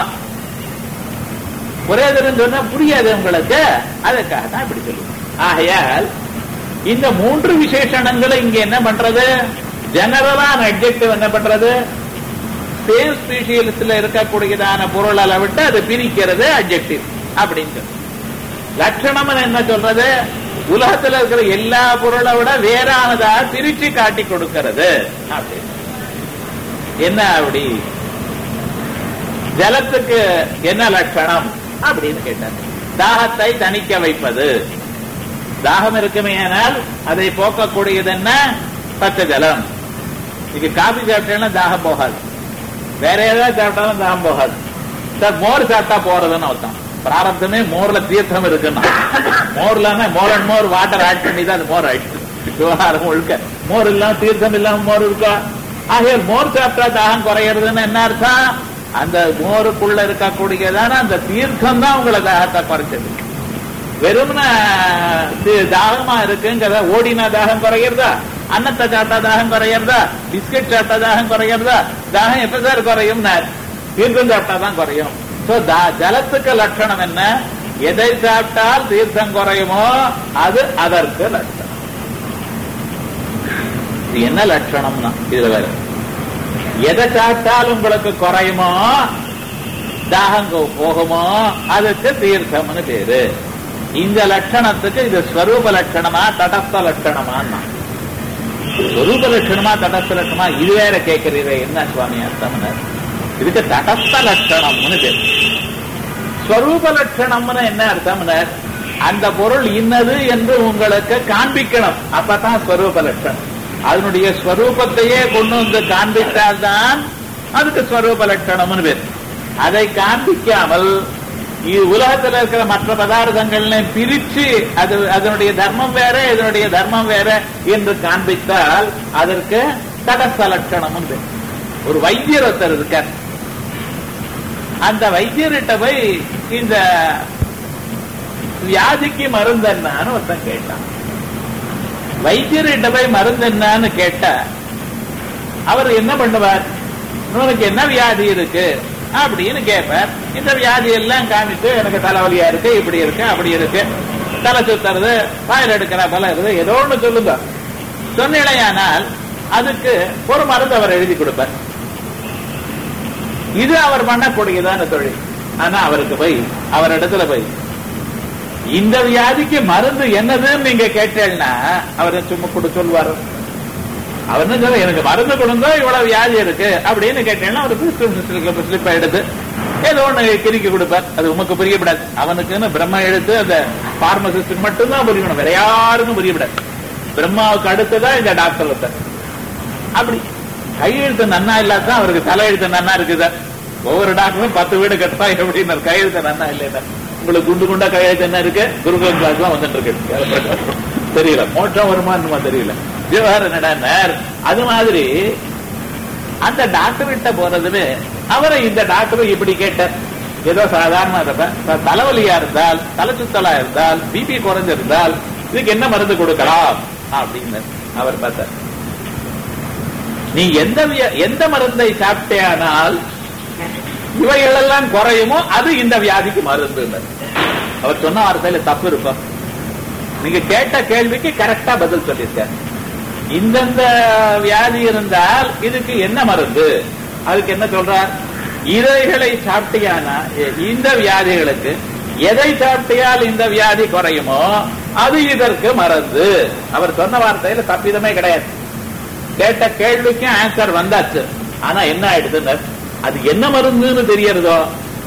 ஒரே தரம் சொன்னா புரியாது உங்களுக்கு அதுக்காக தான் இப்படி சொல்லுவோம் ஆகையால் இந்த மூன்று விசேஷணங்களை இங்க என்ன பண்றது ஜெனரலான அப்ஜெக்டிவ் என்ன பண்றது சேம் ஸ்பீஷியல்ஸ்ல இருக்கக்கூடியதான பொருளை விட்டு அது பிரிக்கிறது அப்ஜெக்டிவ் அப்படின்னு சொல்லு. லட்சணம் என்ன சொல்றது உலகத்துல இருக்கிற எல்லா பொருளை விட வேறானதா பிரிச்சு காட்டி கொடுக்கிறது அப்படின்னு என்ன அப்படி ஜலத்துக்கு என்ன லட்சணம் அப்படின்னு கேட்டார் தாகத்தை தணிக்க வைப்பது தாகம் இருக்குமே ஆனால் அதை போக்கக்கூடியது என்ன பச்சை ஜலம் இது காபி சாப்பிட்டேன்னா தாகம் போகாது வேற ஏதாவது சாப்பிட்டாலும் தாகம் போகாது சார் மோர் சாப்பிட்டா போறதுன்னு அர்த்தம் பிராரப்தமே மோர்ல தீர்த்தம் இருக்குன்னா மோர்லன்னா more and more water add பண்ணி தான் அது மோர் ஆயிடுச்சு விவகாரம் முழுக்க மோர் இல்லாம தீர்த்தம் இல்லாம மோர் இருக்கா ஆகையால் மோர் சாப்பிட்டா தாகம் குறையிறதுன்னு என்ன அர்த்தம் அந்த மோருக்குள்ள இருக்கக்கூடியதான அந்த தீர்த்தம் தான் உங்களை தாகத்தை குறைச்சது வெறும்ன தாகமா இருக்குங்கிறத ஓடினா தாகம் குறையிறதா அன்னத்தை சாப்பிட்டா தாகம் குறையிறதா பிஸ்கட் சாப்பிட்டா தாகம் குறையிறதா தாகம் எப்ப சார் குறையும் தீர்த்தம் சாப்பிட்டா தான் குறையும் சோ ஜலத்துக்கு லட்சணம் என்ன எதை சாப்பிட்டால் தீர்த்தம் குறையுமோ அது அதற்கு லட்சணம் இது என்ன லட்சணம்னா இதுல வேற எதை சாப்பிட்டால் உங்களுக்கு குறையுமோ தாகம் போகுமோ அதுக்கு தீர்த்தம்னு பேரு இந்த லட்சணத்துக்கு இது ஸ்வரூப லட்சணமா தடஸ்த லட்சணமா ஸ்வரூப லட்சணமா தடஸ்த லட்சணமா இது வேற கேட்கிறீங்க என்ன சுவாமி அர்த்தம்னு இதுக்கு தடஸ்த லட்சணம்னு பேரு ஸ்வரூப லட்சணம்னு என்ன அர்த்தம்னு அந்த பொருள் இன்னது என்று உங்களுக்கு காண்பிக்கணும் அப்பதான் ஸ்வரூப லட்சணம் அதனுடைய ஸ்வரூபத்தையே கொண்டு வந்து காண்பித்தால்தான் அதுக்கு ஸ்வரூப லட்சணம்னு பேர் அதை காண்பிக்காமல் இது உலகத்தில் இருக்கிற மற்ற பதார்த்தங்கள்ல பிரிச்சு அது அதனுடைய தர்மம் வேற இதனுடைய தர்மம் வேற என்று காண்பித்தால் அதற்கு தடஸ்த லட்சணம் ஒரு வைத்தியர் ஒருத்தர் இருக்கார் அந்த வைத்தியர்கிட்ட போய் இந்த வியாதிக்கு மருந்து என்னன்னு ஒருத்தன் கேட்டான் வைத்தியர்கிட்ட போய் மருந்து என்னன்னு கேட்டா அவர் என்ன பண்ணுவார் உனக்கு என்ன வியாதி இருக்கு அப்படின்னு கேட்பார் இந்த வியாதி எல்லாம் காமிச்சு எனக்கு தலைவலியா இருக்கு இப்படி இருக்கு அப்படி இருக்கு தலை சுத்துறது வாயில் எடுக்கிற பல இருக்குது ஏதோ ஒண்ணு சொல்லுங்க சொன்னிலையானால் அதுக்கு ஒரு மருந்து அவர் எழுதி கொடுப்பார் இது அவர் பண்ணக்கூடியதான தொழில் ஆனா அவருக்கு போய் அவர் இடத்துல போய் இந்த வியாதிக்கு மருந்து என்னதுன்னு நீங்க கேட்டேன்னா அவர் சும்மா கொடு சொல்வாரு அவர் என்ன சொல்ல எனக்கு மருந்து கொடுங்க இவ்வளவு வியாதி இருக்கு அப்படின்னு கேட்டேன்னா அவர் பிரிஸ்கிரிப்ஷன் ஸ்லிப் எடுத்து ஏதோ ஒண்ணு கிரிக்கி கொடுப்பார் அது உமக்கு புரியப்படாது அவனுக்குன்னு பிரம்ம எழுத்து அந்த பார்மசிஸ்ட் மட்டும்தான் புரியணும் வேற யாருக்கும் புரியப்படாது பிரம்மாவுக்கு அடுத்துதான் இந்த டாக்டர் ஒருத்தர் அப்படி கையெழுத்து நன்னா இல்லாதான் அவருக்கு தலையெழுத்து நன்னா இருக்குதா ஒவ்வொரு டாக்டரும் பத்து வீடு கட்டா எப்படின்னு கையெழுத்து நன்னா இல்லையா உங்களுக்கு குண்டு குண்டா கையெழுத்து என்ன இருக்கு குருகுலம் கிளாஸ் எல்லாம் வந்துட்டு இருக்கு தெரியல மோட்சம் வருமானமா தெரியல விவகாரம் நடந்தார் அது மாதிரி அந்த டாக்டர் கிட்ட போறதுன்னு அவரை இந்த டாக்டர் இப்படி கேட்டார் ஏதோ சாதாரண இருப்ப- த- தலைவலியா இருந்தால் தலை சுத்தலா இருந்தால் பிபி குறைஞ்சிருந்தால் இதுக்கு என்ன மருந்து கொடுக்கலாம் அப்படின்னு அவர் பார்த்தார் நீ எந்த விய- எந்த மருந்தை சாப்பிட்டேனால் இவைகளெல்லாம் குறையுமோ அது இந்த வியாதிக்கு மருந்து அவர் சொன்ன வார்த்தையில தப்பு இருக்கும் நீங்க கேட்ட கேள்விக்கு கரெக்டா பதில் சொல்லியிருக்கார் இந்தந்த வியாதி இருந்தால் இதுக்கு என்ன மருந்து அதுக்கு என்ன சொல்றார் இறைகளை சாப்பிட்டியானா எ- இந்த வியாதிகளுக்கு எதை சாப்பிட்டியால் இந்த வியாதி குறையுமோ அது இதற்கு மருந்து அவர் சொன்ன வார்த்தையில தப்பிதமே கிடையாது கேட்ட கேள்விக்கும் ஆன்சர் வந்தாச்சு ஆனா என்ன ஆயிடுதுன்னு அது என்ன மருந்துன்னு தெரியறதோ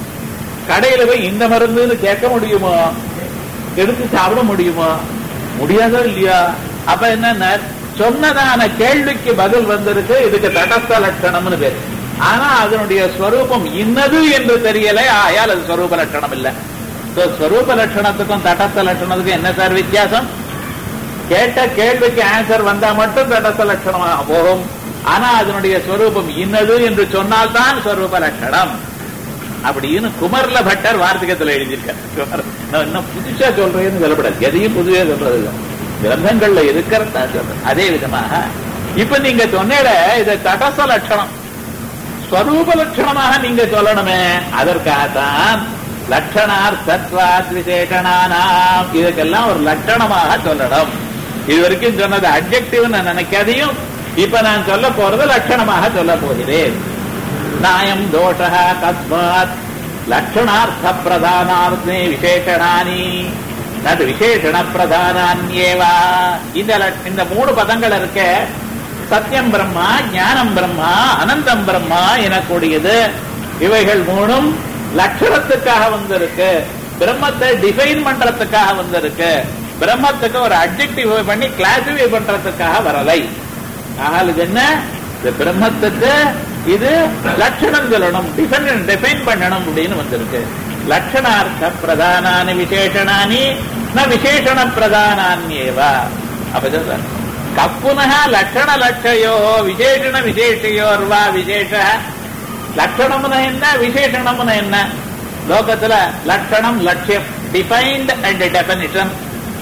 கடையில போய் இந்த மருந்துன்னு கேட்க முடியுமோ எடுத்து சாப்பிட முடியுமோ முடியாதோ இல்லையா அப்ப என்ன சொன்னதான கேள்விக்கு பதில் வந்திருக்கு இதுக்கு தடஸ்த லட்சணம்னு பேரு ஆனா அதனுடைய ஸ்வரூபம் இன்னது என்று தெரியல ஆயால் அது ஸ்வரூப லட்சணம் இல்ல So, ஸ்வரூப லட்சணத்துக்கும் தடஸ்த லட்சணத்துக்கும் என்ன சார் வித்தியாசம் கேட்ட கேள்விக்கு ஆன்சர் வந்தா மட்டும் தடஸ்த லட்சணமா போகும் ஆனா அதனுடைய ஸ்வரூபம் இன்னது என்று சொன்னால்தான் ஸ்வரூப லட்சணம் அப்படின்னு குமர்ல பட்டர் வார்த்திகத்துல எழுதியிருக்கார் குமர் நான் இன்னும் புதுசா சொல்றேன்னு சொல்லப்படாது எதையும் புதுவே சொல்றது இல்ல கிரந்தங்கள்ல இருக்கிறதா சொல்றேன் அதே விதமாக இப்ப நீங்க சொன்னேட இது தடச லட்சணம் ஸ்வரூப லட்சணமாக நீங்க சொல்லணுமே அதற்காகத்தான் லட்சணார்த்தத்வாத் விசேஷனானாம் இதுக்கெல்லாம் ஒரு லட்சணமாக சொல்லணும் இது வரைக்கும் சொன்னது அப்ஜெக்டிவ் நான் நினைக்காதையும் இப்ப நான் சொல்ல போறது லட்சணமாக சொல்ல போகிறேன் நாயம் தோஷः தஸ்மாத் லட்சணார்த்த பிரதானார்த்தே விசேஷணானி நது விசேஷண பிரதானான்யேவா இந்த லட்- இந்த மூணு பதங்கள் இருக்க சத்தியம் பிரம்மா ஞானம் பிரம்மா அனந்தம் பிரம்மா எனக்கூடியது இவைகள் மூணும் லட்சணத்துக்காக வந்திருக்கு பிரம்மத்தை டிஃபைன் பண்றதுக்காக வந்திருக்கு பிரம்மத்துக்கு ஒரு அப்ஜெக்டிவ் பண்ணி கிளாசிஃபை பண்றதுக்காக வரலை ஆனால் இது என்ன இது பிரம்மத்துக்கு இது லட்சணம் சொல்லணும் டிஃபைன் டிஃபைன் பண்ணணும் அப்படின்னு வந்திருக்கு லட்சணார்த்த பிரதானானி விசேஷணானி ந விசேஷண பிரதானான்யேவா அப்ப சொல்றார் கப்புனः லட்சண லட்சயோ விசேஷண விசேஷயோர்வா விசேஷ லட்சணம்னு என்ன விசேஷணம்னு என்ன லோகத்துல லட்சணம் லட்சியம் டிஃபைன்ட் அண்ட் டெபனிஷன்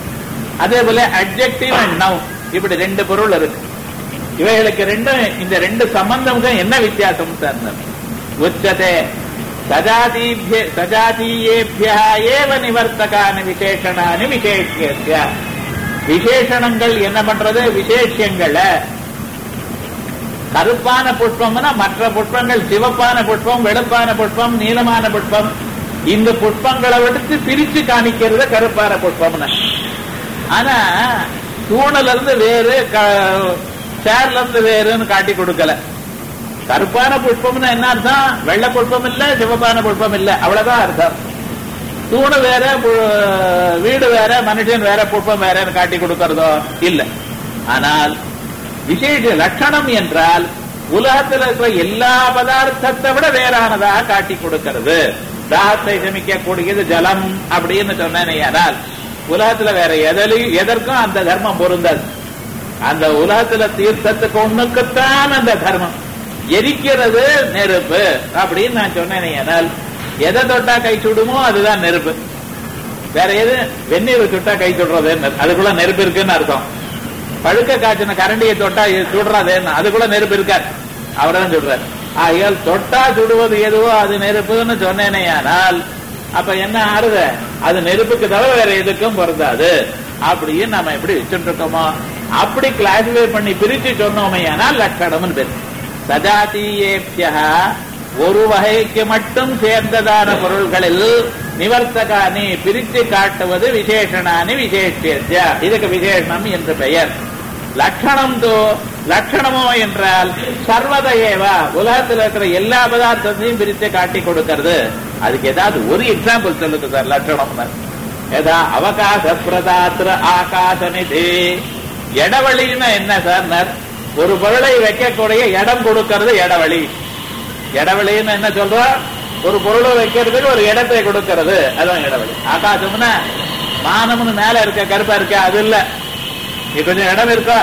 அதே போல அட்ஜெக்டிவ் அண்ட் நவ் இப்படி ரெண்டு பொருள் இருக்கு இவைகளுக்கு ரெண்டும் இந்த ரெண்டு சம்பந்தமுக்கும் என்ன வித்தியாசம் சார் உச்சதே சஜாதீபிய சஜாதீயேபிய ஏவ நிவர்த்தகான விசேஷணானி விசேஷிய விசேஷணங்கள் என்ன பண்றது விசேஷங்களை கருப்பான புஷ்பம்னா மற்ற புஷ்பங்கள் சிவப்பான புஷ்பம் வெளுப்பான புஷ்பம் நீலமான புஷ்பம் இந்த புஷ்பங்களை விடுத்து பிரிச்சு காணிக்கிறது கருப்பான புஷ்பம்னு ஆனா தூணுல இருந்து வேறு க- சேர்ல இருந்து வேறுன்னு காட்டி கொடுக்கல கருப்பான புஷ்பம்னு என்ன அர்த்தம் வெள்ளை புஷ்பம் இல்ல சிவப்பான புஷ்பம் இல்ல அவ்வளவுதான் அர்த்தம் தூணு வேற பு- வீடு வேற மனுஷன் வேற புஷ்பம் வேறன்னு காட்டி கொடுக்கறதோ இல்ல ஆனால் விசேஷ லட்சணம் என்றால் உலகத்தில் இருக்கிற எல்லா பதார்த்தத்தை விட வேறானதாக காட்டி கொடுக்கிறது தாகத்தை சமிக்கக்கூடியது ஜலம் அப்படின்னு சொன்னேனால் உலகத்துல வேற எதிலையும் எதற்கும் அந்த தர்மம் பொருந்தது அந்த உலகத்துல தீர்த்தத்துக்கு ஒண்ணுக்குத்தான் அந்த தர்மம் எரிக்கிறது நெருப்பு அப்படின்னு நான் சொன்னேனால் எதை தொட்டா கை சுடுமோ அதுதான் நெருப்பு வேற எது வெந்நீர் சுட்டா கை சுடுறது அதுக்குள்ள நெருப்பு இருக்குன்னு அர்த்தம் பழுக்க காய்ச்சின கரண்டியை தொட்டா இது சுடுறதுன்னு அதுக்குள்ள நெருப்பு இருக்கார் அவர்தான் சொல்றார் ஆகையால் தொட்டா சுடுவது எதுவோ அது நெருப்புன்னு சொன்னேனேயானால் அப்ப என்ன ஆறுத அது நெருப்புக்கு தவிர வேற எதுக்கும் பொருந்தாது அப்படின்னு நம்ம எப்படி வச்சுட்டு இருக்கோமோ அப்படி கிளாசிஃபை பண்ணி பிரிச்சு சொன்னோமே ஆனால் லட்சணம்னு பேர் சஜாதீயேபியா ஒரு வகைக்கு மட்டும் சேர்ந்ததான பொருள்களில் நிவர்த்தகானி பிரித்து காட்டுவது விசேஷணானி விசேஷிய இதுக்கு விசேஷணம் என்று பெயர் லட்சணம் தோ லட்சணமோ என்றால் சர்வத ஏவா உலகத்தில் இருக்கிற எல்லா பதார்த்தத்தையும் பிரித்து காட்டி கொடுக்கிறது அதுக்கு ஏதாவது ஒரு எக்ஸாம்பிள் சொல்லுங்க சார் லட்சணம் ஏதா அவகாச பிரதாத்திர ஆகாச நிதி இடவழின்னு என்ன சார் ஒரு பொருளை வைக்கக்கூடிய இடம் கொடுக்கிறது இடவழி இடவெளின்னு என்ன சொல்றோம் ஒரு பொருளை வைக்கிறதுக்கு ஒரு இடத்தை கொடுக்கிறது அதான் இடவெளி ஆகாசம்னா மானம்னு மேல இருக்க கருப்பா இருக்க அது இல்ல இது கொஞ்சம் இடம் இருக்கா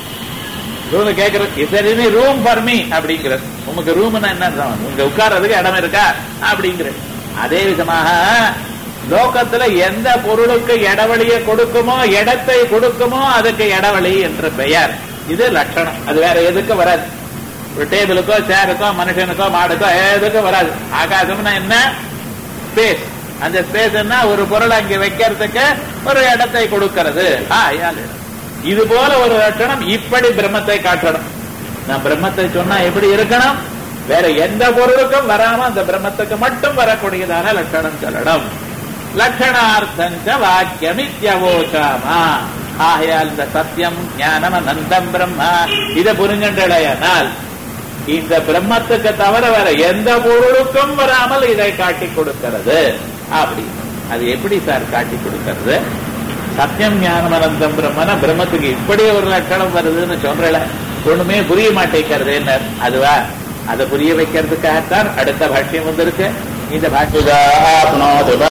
ரூம் கேக்குறது சரி ரூம் ஃபார் மீ அப்படிங்கிறது உமக்கு ரூம்னா என்ன அர்த்தம்? உங்க உட்கார்றதுக்கு இடம் இருக்கா அப்படிங்கிற அதே விதமாக லோகத்துல எந்த பொருளுக்கு இடவழியை கொடுக்குமோ இடத்தை கொடுக்குமோ அதுக்கு இடவழி என்று பெயர் இது லட்சணம் அது வேற எதுக்கு வராது ஒரு டேபிளுக்கோ சேருக்கோ மனுஷனுக்கோ மாடுக்கோ எதுக்கும் வராது ஆகாசம்னா என்ன ஸ்பேஸ் அந்த ஸ்பேஸ் என்ன ஒரு பொருள் அங்கே வைக்கிறதுக்கு ஒரு இடத்தை கொடுக்கிறது ஆயால் இது போல ஒரு லட்சணம் இப்படி பிரம்மத்தை காட்டணும் நான் பிரம்மத்தை சொன்னா எப்படி இருக்கணும் வேற எந்த பொருளுக்கும் வராம அந்த பிரம்மத்துக்கு மட்டும் வரக்கூடியதான லட்சணம் சொல்லணும் லட்சணார்த்தஞ்ச வாக்கியம் இத்தியவோசாமா ஆகையால் இந்த சத்தியம் ஞானம் அனந்தம் பிரம்மா இதை புரிஞ்சுடையானால் இந்த பிரம்மத்துக்கு தவிர வேற எந்த பொருளுக்கும் வராமல் இதை காட்டி கொடுக்கிறது அப்படி அது எப்படி சார் காட்டி கொடுக்கிறது சத்தியம் ஞானம் அனந்தம் பிரம்மன பிரம்மத்துக்கு இப்படி ஒரு லட்சணம் வருதுன்னு சொல்றல ஒண்ணுமே புரிய மாட்டேங்கிறது என்ன அதுவா அதை புரிய வைக்கிறதுக்காகத்தான் அடுத்த பாஷ்யம் வந்திருக்கு இந்த பாஷ்யம்